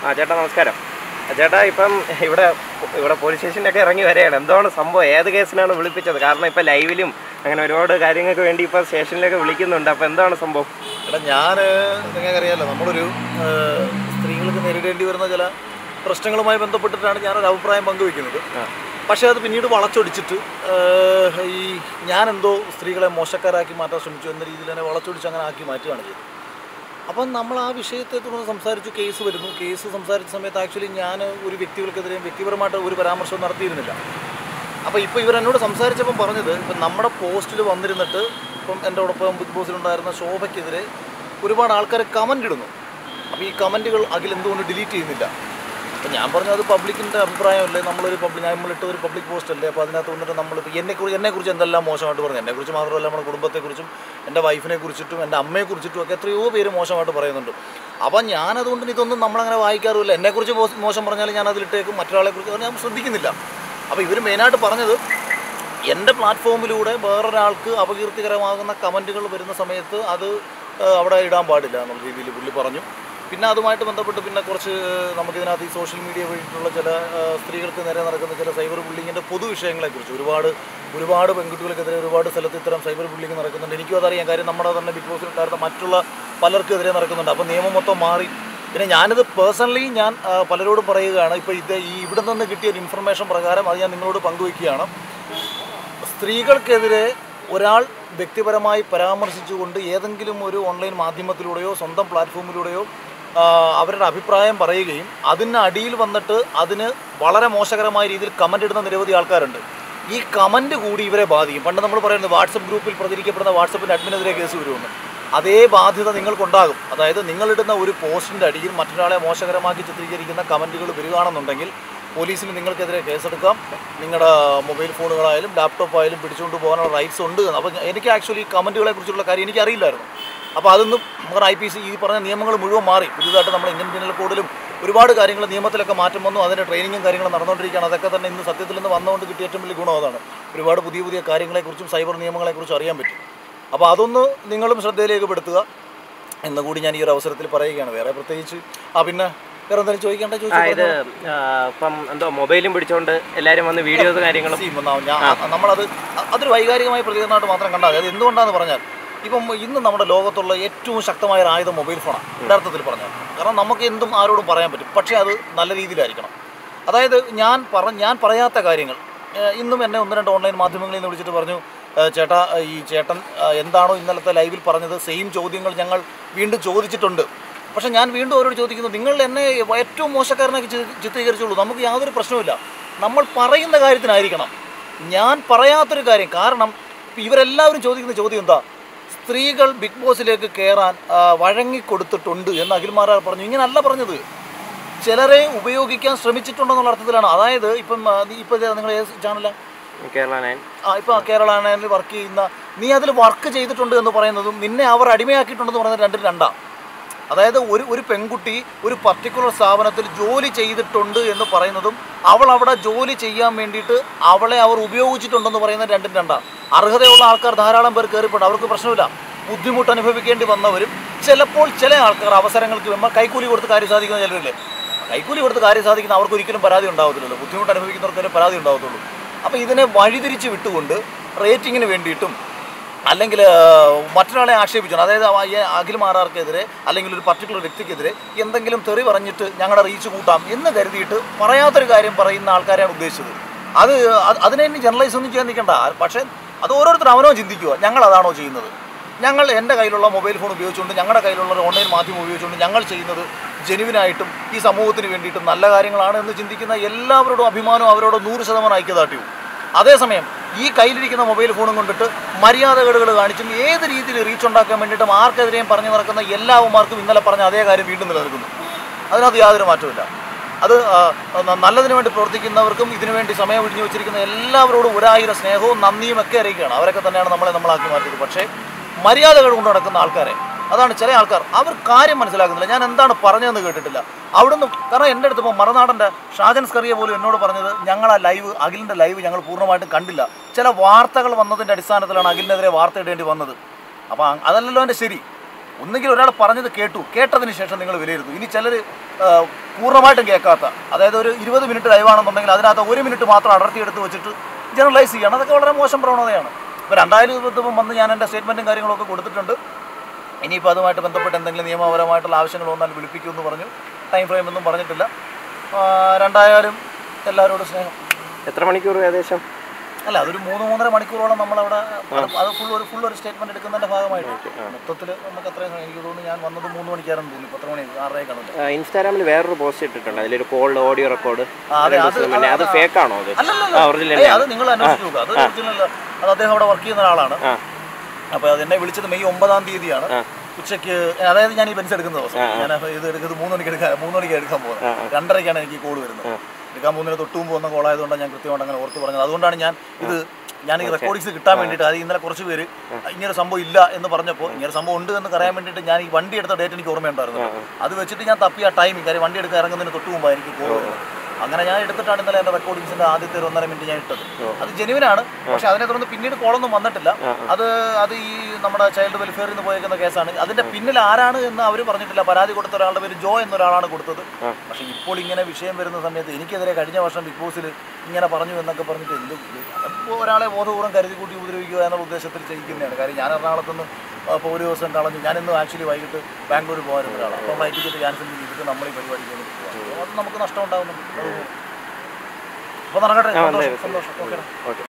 ആ ചേട്ടാ നമസ്കാരം ആ, ചേട്ടാ ഇപ്പം ഇവിടെ ഇവിടെ പോലീസ് സ്റ്റേഷനിലൊക്കെ ഇറങ്ങി വരെയാണ് എന്താണ് സംഭവം ഏത് കേസിനാണ് വിളിപ്പിച്ചത് കാരണം ഇപ്പം ലൈവിലും അങ്ങനെ ഒരുപാട് കാര്യങ്ങൾക്ക് വേണ്ടി ഇപ്പം സ്റ്റേഷനിലൊക്കെ വിളിക്കുന്നുണ്ട് അപ്പം എന്താണ് സംഭവം എടാ ഞാൻ നിങ്ങൾക്കറിയാലോ നമ്മളൊരു ആ, സ്ത്രീകൾക്ക് നേരിടേണ്ടി വരുന്ന ചില പ്രശ്നങ്ങളുമായി ബന്ധപ്പെട്ടിട്ടാണ് ഞാനൊരു അഭിപ്രായം പങ്കുവെക്കുന്നത് പക്ഷേ അത് പിന്നീട് വളച്ചൊടിച്ചിട്ട് ആ, ഈ ഞാനെന്തോ സ്ത്രീകളെ മോശക്കാരാക്കി മാറ്റാൻ ശ്രമിച്ചു എന്ന രീതിയിൽ തന്നെ വളച്ചൊടിച്ച് അങ്ങനെ ആക്കി മാറ്റുകയാണ് ചെയ്തത് അപ്പം നമ്മൾ ആ വിഷയത്തെ തുടർന്ന് സംസാരിച്ചു കേസ് വരുന്നു കേസ് സംസാരിച്ച സമയത്ത് ആക്ച്വലി ഞാൻ ഒരു വ്യക്തികൾക്കെതിരെയും വ്യക്തിപരമായിട്ട് ഒരു പരാമർശവും നടത്തിയിരുന്നില്ല അപ്പോൾ ഇപ്പോൾ ഇവരെന്നോട് സംസാരിച്ചപ്പം പറഞ്ഞത് ഇപ്പം നമ്മുടെ പോസ്റ്റിൽ വന്നിരുന്നിട്ട് ഇപ്പം എൻ്റെ ഒപ്പം ബിഗ് ബോസിലുണ്ടായിരുന്ന ശോഭയ്ക്കെതിരെ ഒരുപാട് ആൾക്കാർ കമൻ്റ് ഇടുന്നു അപ്പോൾ ഈ കമൻറ്റുകൾ അഖിൽ എന്തുകൊണ്ട് ഡിലീറ്റ് ചെയ്യുന്നില്ല അപ്പം ഞാൻ പറഞ്ഞു അത് പബ്ലിക്കിൻ്റെ അഭിപ്രായമല്ലേ നമ്മളൊരു പബ്ലിക് നമ്മളിട്ട് ഒരു പബ്ലിക് പോസ്റ്റ് അല്ലേ അപ്പോൾ അതിനകത്ത് വന്നിട്ട് നമ്മളിപ്പോൾ എന്നെക്കുറിച്ച് എന്നെക്കുറിച്ച് എന്തെല്ലാം മോശമായിട്ട് പറഞ്ഞു എന്നെക്കുറിച്ച് മാത്രമല്ല നമ്മുടെ കുടുംബത്തെക്കുറിച്ചും എൻ്റെ വൈഫിനെ കുറിച്ചിട്ടും എൻ്റെ അമ്മയെക്കുറിച്ചിട്ടും ഒക്കെ എത്രയോ പേര് മോശമായിട്ട് പറയുന്നുണ്ട് അപ്പം ഞാനതുകൊണ്ട് ഇതൊന്നും നമ്മളങ്ങനെ വായിക്കാറുമില്ല എന്നെക്കുറിച്ച് മോശം- മോശം പറഞ്ഞാൽ ഞാൻ അതിലിട്ടേക്കും മറ്റൊരാളെ കുറിച്ച് ഞാൻ ശ്രദ്ധിക്കുന്നില്ല അപ്പോൾ ഇവർ മെയിനായിട്ട് പറഞ്ഞത് എൻ്റെ പ്ലാറ്റ്ഫോമിലൂടെ വേറൊരാൾക്ക് അപകീർത്തികരമാകുന്ന കമൻറ്റുകൾ വരുന്ന സമയത്ത് അത് ആ, അവിടെ ഇടാൻ പാടില്ല എന്നുള്ള രീതിയിൽ പുള്ളി പറഞ്ഞു പിന്നെ അതുമായിട്ട് ബന്ധപ്പെട്ട് പിന്നെ കുറച്ച് നമുക്കിതിനകത്ത് ഈ സോഷ്യൽ മീഡിയ വഴിയിട്ടുള്ള ചില ആ, സ്ത്രീകൾക്ക് നേരെ നടക്കുന്ന ചില സൈബർ ബുള്ളിങ്ങിൻ്റെ പൊതുവിഷയങ്ങളെക്കുറിച്ച് ഒരുപാട് ഒരുപാട് പെൺകുട്ടികൾക്കെതിരെ ഒരുപാട് സ്ഥലത്ത് ഇത്തരം സൈബർ ബുള്ളിങ് നടക്കുന്നുണ്ട് എനിക്കും അതറിയാം കാര്യം നമ്മുടെ തന്നെ ബിഗ് ബോസിലുണ്ടായിരുന്ന മറ്റുള്ള പലർക്കെതിരെ നടക്കുന്നുണ്ട് അപ്പോൾ നിയമം മൊത്തം മാറി പിന്നെ ഞാനിത് പേഴ്സണലി ഞാൻ ആ, പലരോടും പറയുകയാണ് ഇപ്പോൾ ഇത് ഈ ഇവിടെ നിന്ന് കിട്ടിയ ഒരു ഇൻഫർമേഷൻ പ്രകാരം അത് ഞാൻ നിങ്ങളോട് പങ്കുവയ്ക്കുകയാണ് സ്ത്രീകൾക്കെതിരെ ഒരാൾ വ്യക്തിപരമായി പരാമർശിച്ചുകൊണ്ട് ഏതെങ്കിലും ഒരു ഓൺലൈൻ മാധ്യമത്തിലൂടെയോ സ്വന്തം പ്ലാറ്റ്ഫോമിലൂടെയോ ആ, അവരുടെ അഭിപ്രായം പറയുകയും അതിന് അടിയിൽ വന്നിട്ട് അതിന് വളരെ മോശകരമായ രീതിയിൽ കമൻ്റ് ഇടുന്ന നിരവധി ആൾക്കാരുണ്ട് ഈ കമൻ്റ് കൂടി ഇവരെ ബാധിക്കും പണ്ട് നമ്മൾ പറയുന്നത് വാട്സപ്പ് ഗ്രൂപ്പിൽ പ്രചരിക്കപ്പെടുന്ന വാട്സപ്പിൻ്റെ അഡ്മിനെതിരെ കേസ് വരുമെന്ന് അതേ ബാധ്യത നിങ്ങൾക്കുണ്ടാകും അതായത് നിങ്ങളിടുന്ന ഒരു പോസ്റ്റിൻ്റെ അടിയിൽ മറ്റൊരാളെ മോശകരമാക്കി ചിത്രീകരിക്കുന്ന കമൻറ്റുകൾ വരികയാണെന്നുണ്ടെങ്കിൽ പോലീസിന് നിങ്ങൾക്കെതിരെ കേസെടുക്കാം നിങ്ങളുടെ മൊബൈൽ ഫോണുകളായാലും ലാപ്ടോപ്പ് ആയാലും പിടിച്ചുകൊണ്ട് പോകാനുള്ള റൈറ്റ്സ് ഉണ്ട് അപ്പോൾ എനിക്ക് ആക്ച്വലി കമൻറ്റുകളെ കുറിച്ചുള്ള കാര്യം എനിക്ക് അറിയില്ലായിരുന്നു അപ്പോൾ അതൊന്നും നമ്മുടെ ഐ പി സി ഈ പറഞ്ഞ നിയമങ്ങൾ മുഴുവൻ മാറി പുതിയതായിട്ട് നമ്മൾ ഇന്ത്യൻ പീനൽ കോഡിലും ഒരുപാട് കാര്യങ്ങൾ നിയമത്തിലൊക്കെ മാറ്റം വന്നു അതിൻ്റെ ട്രെയിനിങ്ങും കാര്യങ്ങളും നടന്നുകൊണ്ടിരിക്കുകയാണ് അതൊക്കെ തന്നെ ഇന്ന് സത്യത്തിൽ നിന്ന് വന്നുകൊണ്ട് കിട്ടിയ ഏറ്റവും വലിയ ഗുണം അതാണ് ഒരുപാട് പുതിയ പുതിയ കാര്യങ്ങളെക്കുറിച്ചും സൈബർ നിയമങ്ങളെക്കുറിച്ചും അറിയാൻ പറ്റും അപ്പോൾ അതൊന്ന് നിങ്ങളും ശ്രദ്ധയിലേക്ക് പെടുത്തുക എന്ന് കൂടി ഞാൻ ഈ ഒരു അവസരത്തിൽ പറയുകയാണ് വേറെ പ്രത്യേകിച്ച് ആ പിന്നെ വേറെ എന്തെങ്കിലും ചോദിക്കേണ്ട ആ ചോദിച്ചു ഇത് ആ, ഇപ്പം എന്തോ മൊബൈലും പിടിച്ചോണ്ട് എല്ലാവരും വന്ന് വീഡിയോസ് കാര്യങ്ങളും സീം ഒന്നാവും. ഞാൻ നമ്മളത് അ- അതൊരു വൈകാരികമായ പ്രതികരണമായിട്ട് മാത്രം കണ്ടാൽ മതി അത് എന്തുകൊണ്ടാന്ന് പറഞ്ഞാൽ ഇപ്പം ഇന്ന് നമ്മുടെ ലോകത്തുള്ള ഏറ്റവും ശക്തമായ ഒരു ആയുധം മൊബൈൽ ഫോണാണ് യഥാർത്ഥത്തിൽ പറഞ്ഞാൽ കാരണം നമുക്ക് എന്തും ആരോടും പറയാൻ പറ്റും പക്ഷേ അത് നല്ല രീതിയിലായിരിക്കണം അതായത് ഞാൻ പറ ഞാൻ പറയാത്ത കാര്യങ്ങൾ ഏഹ് ഇന്നും എന്നെ ഒന്ന് രണ്ട് ഓൺലൈൻ മാധ്യമങ്ങളിൽ നിന്ന് വിളിച്ചിട്ട് പറഞ്ഞു ഏഹ് ചേട്ടാ ഈ ചേട്ടൻ ഏഹ് എന്താണോ ഇന്നലത്തെ ലൈവിൽ പറഞ്ഞത് സെയിം ചോദ്യങ്ങൾ ഞങ്ങൾ വീണ്ടും ചോദിച്ചിട്ടുണ്ട് പക്ഷേ ഞാൻ വീണ്ടും അവരോട് ചോദിക്കുന്നു നിങ്ങൾ എന്നെ ഏറ്റവും മോശക്കാരനാക്കി ചി- ചിത്രീകരിച്ചോളൂ നമുക്ക് യാതൊരു പ്രശ്നവുമില്ല നമ്മൾ പറയുന്ന കാര്യത്തിനായിരിക്കണം ഞാൻ പറയാത്തൊരു കാര്യം കാരണം ഇപ്പം ഇവരെല്ലാവരും ചോദിക്കുന്ന ചോദ്യം എന്താ സ്ത്രീകൾ ബിഗ് ബോസിലേക്ക് കയറാൻ ആ, വഴങ്ങിക്കൊടുത്തിട്ടുണ്ട് എന്ന് അഖിൽമാരാർ പറഞ്ഞു ഇങ്ങനല്ല പറഞ്ഞത് ചിലരെ ഉപയോഗിക്കാൻ ശ്രമിച്ചിട്ടുണ്ടെന്നുള്ള അർത്ഥത്തിലാണ് അതായത് ഇപ്പം ആ, നീ ഇപ്പം നിങ്ങൾ ഏത് ചാനലാണ് കേരള നയൻ ആ ഇപ്പോൾ കേരള ആണെങ്കിൽ വർക്ക് ചെയ്യുന്ന നീ അതിൽ വർക്ക് ചെയ്തിട്ടുണ്ട് എന്ന് പറയുന്നതും നിന്നെ അവർ അടിമയാക്കിയിട്ടുണ്ടെന്ന് പറയുന്നത് രണ്ടും രണ്ടാ അതായത് ഒരു ഒരു പെൺകുട്ടി ഒരു പർട്ടിക്കുലർ സ്ഥാപനത്തിൽ ജോലി ചെയ്തിട്ടുണ്ട് എന്ന് പറയുന്നതും അവൾ അവിടെ ജോലി ചെയ്യാൻ വേണ്ടിയിട്ട് അവളെ അവർ ഉപയോഗിച്ചിട്ടുണ്ടെന്ന് പറയുന്നത് രണ്ടും രണ്ടാ അർഹതയുള്ള ആൾക്കാർ ധാരാളം പേർ കയറിപ്പോണ്ട് അവർക്ക് പ്രശ്നമില്ല ബുദ്ധിമുട്ട് അനുഭവിക്കേണ്ടി വന്നവരും ചിലപ്പോൾ ചില ആൾക്കാർ അവസരങ്ങൾക്ക് വരുമ്പോൾ കൈക്കൂലി കൊടുത്ത് കാര്യം സാധിക്കുന്ന ചിലരില്ലേ കൈക്കൂലി കൊടുത്ത് കാര്യം സാധിക്കുന്ന അവർക്ക് ഒരിക്കലും പരാതി ഉണ്ടാവത്തില്ലല്ലോ ബുദ്ധിമുട്ട് അനുഭവിക്കുന്നവർക്കേ പരാതി ഉണ്ടാവത്തുള്ളൂ അപ്പോൾ ഇതിനെ വഴിതിരിച്ച് വിട്ടുകൊണ്ട് റേറ്റിങ്ങിന് വേണ്ടിയിട്ടും അല്ലെങ്കിൽ ആ, മറ്റൊരാളെ ആക്ഷേപിച്ചു അതായത് ആ- ഈ അഖിൽ മാറാർക്കെതിരെ അല്ലെങ്കിൽ ഒരു പർട്ടിക്കുലർ വ്യക്തിക്കെതിരെ എന്തെങ്കിലും തെറി പറഞ്ഞിട്ട് ഞങ്ങളുടെ റീച്ച് കൂട്ടാം എന്ന് കരുതിയിട്ട് പറയാത്തൊരു കാര്യം പറയുന്ന ആൾക്കാരെയാണ് ഉദ്ദേശിച്ചത് അത് അത് അതിനെ ഇനി ജനറലൈസ് ഒന്നും ചെയ്യാൻ നിൽക്കണ്ട പക്ഷേ അത് ഓരോരുത്തർ അവനോ ചിന്തിക്കുക ഞങ്ങൾ അതാണോ ചെയ്യുന്നത് ഞങ്ങൾ എൻ്റെ കയ്യിലുള്ള മൊബൈൽ ഫോൺ ഉപയോഗിച്ചുകൊണ്ട് ഞങ്ങളുടെ കയ്യിലുള്ള ഒരു ഓൺലൈൻ മാധ്യമം ഉപയോഗിച്ചുകൊണ്ട് ഞങ്ങൾ ചെയ്യുന്നത് ജെനുവിനായിട്ടും ഈ സമൂഹത്തിന് വേണ്ടിയിട്ടും നല്ല കാര്യങ്ങളാണ് എന്ന് ചിന്തിക്കുന്ന എല്ലാവരോടും അഭിമാനവും അവരോട് നൂറ് ശതമാനം ഐക്യദാർഢ്യവും അതേസമയം ഈ കയ്യിലിരിക്കുന്ന മൊബൈൽ ഫോണും കൊണ്ടിട്ട് മര്യാദകേടുകൾ കാണിച്ചും ഏത് രീതിയിൽ റീച്ച് ഉണ്ടാക്കാൻ വേണ്ടിയിട്ടും ആർക്കെതിരെയും പറഞ്ഞു നടക്കുന്ന എല്ലാവന്മാർക്കും ഇന്നലെ പറഞ്ഞ അതേ കാര്യം വീണ്ടും നിലനിൽക്കുന്നു അതിനകത്ത് യാതൊരു മാറ്റമില്ല അത് ആ, ന- നല്ലതിന് വേണ്ടി പ്രവർത്തിക്കുന്നവർക്കും ഇതിനു വേണ്ടി സമയം ഒഴിഞ്ഞു വെച്ചിരിക്കുന്ന എല്ലാവരോടും ഒരായിരം സ്നേഹവും നന്ദിയും ഒക്കെ അറിയിക്കുകയാണ് അവരൊക്കെ തന്നെയാണ് നമ്മളെ നമ്മളാക്കി മാറ്റിയത് പക്ഷേ മര്യാദകൾ കൊണ്ട് നടക്കുന്ന ആൾക്കാരെ അതാണ് ചില ആൾക്കാർ അവർ കാര്യം മനസ്സിലാക്കുന്നില്ല ഞാൻ എന്താണ് പറഞ്ഞതെന്ന് കേട്ടിട്ടില്ല അവിടുന്ന് കാരണം എൻ്റെ അടുത്ത് ഇപ്പോൾ മറുനാടൻ്റെ ഷാജൻ സ്കറിയ പോലും എന്നോട് പറഞ്ഞത് ഞങ്ങൾ ആ ലൈവ് അഖിലിൻ്റെ ലൈവ് ഞങ്ങൾ പൂർണ്ണമായിട്ടും കണ്ടില്ല ചില വാർത്തകൾ വന്നതിൻ്റെ അടിസ്ഥാനത്തിലാണ് അഖിലിനെതിരെ വാർത്ത ഇടേണ്ടി വന്നത് അപ്പോൾ അതല്ലല്ലോ എൻ്റെ ശരി ഒന്നുകിൽ ഒരാൾ പറഞ്ഞത് കേട്ടു കേട്ടതിന് ശേഷം നിങ്ങൾ വിലയിരുത്തും ഇനി ചിലർ പൂർണ്ണമായിട്ടും കേൾക്കാത്ത അതായത് ഒരു ഇരുപത് മിനിറ്റ് ലൈവാണെന്നുണ്ടെങ്കിൽ അതിനകത്ത് ഒരു മിനിറ്റ് മാത്രം അടർത്തിയെടുത്ത് വെച്ചിട്ട് ജനറലൈസ് ചെയ്യണം അതൊക്കെ വളരെ മോശം പ്രവണതയാണ് ഇപ്പോൾ രണ്ടായിരത്തി ഇരുപത്തിപ്പം വന്ന് ഞാൻ എൻ്റെ സ്റ്റേറ്റ്മെൻറ്റും കാര്യങ്ങളൊക്കെ കൊടുത്തിട്ടുണ്ട് ഇനിയിപ്പോൾ അതുമായിട്ട് ബന്ധപ്പെട്ട് എന്തെങ്കിലും നിയമപരമായിട്ടുള്ള ആവശ്യങ്ങൾ വന്നാൽ വിളിപ്പിക്കുമെന്ന് പറഞ്ഞു ടൈം ഫ്രെയിം ഒന്നും പറഞ്ഞിട്ടില്ല ആ, രണ്ടായാലും എല്ലാവരോടും സ്നേഹം എത്ര മണിക്കൂർ ഏകദേശം അല്ല അതൊരു മൂന്ന് മൂന്നര മണിക്കൂറോളം നമ്മളവിടെ അത് അത് ഫുൾ ഒരു ഫുൾ ഒരു സ്റ്റേറ്റ്മെന്റ് എടുക്കുന്നതിന്റെ ഭാഗമായിട്ട് മൊത്തത്തിൽ നമുക്ക് അത്രയും സമയം എനിക്ക് തോന്നുന്നു ഞാൻ വന്നത് മൂന്ന് മണിക്കാരെന്ന് തോന്നി പത്ത് മണി ആറരയെ കാണുന്നത് ഇൻസ്റ്റാഗ്രാമിൽ വേറൊരു പോസ്റ്റ് ഇട്ടിട്ടുണ്ട് അതിലൊരു കോൾ ഓഡിയോ റെക്കോർഡ് അതെ, അത് അത് ഫേക്ക് ആണോ അത് അല്ലല്ല ആ ഒറിജിനൽ ഏയ്, അത് നിങ്ങൾ അന്വേഷിച്ച് നോക്കുക അത് ഒറിജിനൽ അത് അദ്ദേഹം അവിടെ വർക്ക് ചെയ്യുന്ന ഒരാളാണ് ആ. അപ്പോൾ അത് എന്നെ വിളിച്ചത് മെയ് ഒമ്പതാം തീയതിയാണ് ആ. ഉച്ചയ്ക്ക് അതായത് ഞാൻ ഈ ബെൻസ് എടുക്കുന്ന ദിവസം ഞാൻ അപ്പോൾ ഇത് എടുക്കുന്നത് മൂന്ന് മണിക്ക് എടുക്കാൻ മൂന്ന് മണിക്ക് എടുക്കാൻ പോകുന്നത് രണ്ടരയ്ക്കാണ് എനിക്ക് കോൾ വരുന്നത് എടുക്കാൻ പോകുന്നതിന് തൊട്ട് മുമ്പ് വന്ന കോളായതുകൊണ്ടാണ് ഞാൻ കൃത്യമായിട്ട് അങ്ങനെ ഓർത്ത് പറഞ്ഞത് അതുകൊണ്ടാണ് ഞാൻ ഇത് ഞാൻ ഈ റെക്കോർഡിങ്സ് കിട്ടാൻ വേണ്ടിയിട്ട് അത് ഇന്നലെ കുറച്ച് പേര് ഇങ്ങനെ ഒരു സംഭവം ഇല്ല എന്ന് പറഞ്ഞപ്പോൾ ഇങ്ങനെ ഒരു സംഭവം ഉണ്ട് എന്ന് പറയാൻ വേണ്ടിയിട്ട് ഞാൻ ഈ വണ്ടി എടുത്ത ഡേറ്റ് എനിക്ക് ഓർമ്മയുണ്ടായിരുന്നു അത് വെച്ചിട്ട് ഞാൻ തപ്പി ആ ടൈമിങ് കാര്യം വണ്ടി എടുക്കാൻ ഇറങ്ങുന്നതിന് തൊട്ട് മുമ്പാണ് എനിക്ക് കോൾ വരുന്നത് അങ്ങനെ ഞാൻ എടുത്തിട്ടാണ് ഇന്നലെ എൻ്റെ റെക്കോർഡിങ്സിന്റെ ആദ്യത്തെ ഒരു ഒന്നര മിനിറ്റ് ഞാൻ ഇട്ടത് അത് ജെനുവിനാണ് പക്ഷെ അതിനെ തുടർന്ന് പിന്നീട് കോളൊന്നും വന്നിട്ടില്ല അത് അത് ഈ നമ്മുടെ ചൈൽഡ് വെൽഫെയറിൽ നിന്ന് പോയേക്കുന്ന കേസാണ് അതിന്റെ പിന്നിൽ ആരാണ് എന്ന് അവർ പറഞ്ഞിട്ടില്ല പരാതി കൊടുത്ത ഒരാളുടെ പേര് ജോ എന്നൊരാളാണ് കൊടുത്തത് പക്ഷെ ഇപ്പോൾ ഇങ്ങനെ വിഷയം വരുന്ന സമയത്ത് എനിക്കെതിരെ കഴിഞ്ഞ വർഷം ബിഗ് ബോസിൽ ഇങ്ങനെ പറഞ്ഞു എന്നൊക്കെ പറഞ്ഞിട്ട് എന്ത് അതിപ്പോൾ ഒരാളെ ബോധപൂർവ്വം കരുതി കൂട്ടി ഉപദ്രവിക്കുക എന്നുള്ള ഉദ്ദേശത്തിൽ ചെയ്യിക്കുന്നതാണ് കാര്യം ഞാൻ എറണാകുളത്ത് നിന്ന് അപ്പോൾ ഒരു ദിവസം കളഞ്ഞു ഞാനിന്ന് ആക്ച്വലി വൈകിട്ട് ബാംഗ്ലൂർ പോകാനുള്ള ഒരാളാണ് അപ്പോൾ ഫ്ലൈറ്റ് ടിക്കറ്റ് ക്യാൻസൽ ചെയ്തിട്ട് നമ്മൾ ഈ പരിപാടി ചെയ്തിട്ട് പോകാം അത് നമുക്ക് നഷ്ടം ഉണ്ടാകുന്നുണ്ട് അപ്പോൾ നടക്കട്ടെ സന്തോഷം സന്തോഷം ഓക്കെ ഓക്കെ